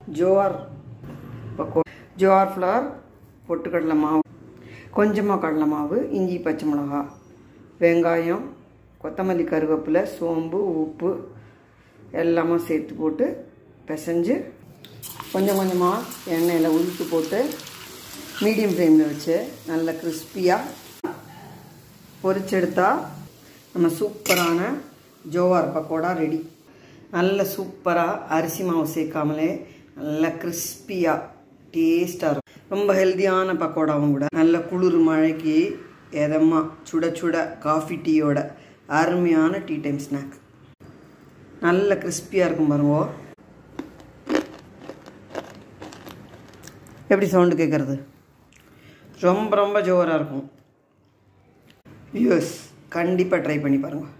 ஜோவார் பக்கோ ஜோவார் ஃப்ளவர் பொட்டுக்கடலை மாவு கொஞ்சமாக கடலை மாவு இஞ்சி பச்சை மிளகா வெங்காயம் கொத்தமல்லி கருவேப்பிலை சோம்பு உப்பு எல்லாமே சேர்த்து போட்டு பிசைஞ்சு கொஞ்சம் கொஞ்சமாக எண்ணெயில் உளுத்து போட்டு மீடியம் ஃப்ளேமில் வச்சு நல்ல கிறிஸ்பியாக பொரிச்செடுத்தா நம்ம சூப்பரான ஜோவார் பக்கோடா ரெடி நல்ல சூப்பராக அரிசி மாவு சேர்க்காமலே நல்ல கிறிஸ்பியாக டேஸ்ட்டாக இருக்கும் ரொம்ப ஹெல்த்தியான பக்கோடாவும் கூட நல்ல குளிர் மழைக்கு எதமாக சுட சுட காஃபி டீயோட அருமையான டீ டைம் ஸ்நாக் நல்ல கிறிஸ்பியாக இருக்கும் பாருங்க எப்படி சவுண்டு கேட்குறது ரொம்ப ரொம்ப ஜோராக இருக்கும் வியூஸ் கண்டிப்பாக ட்ரை பண்ணி பாருங்கள்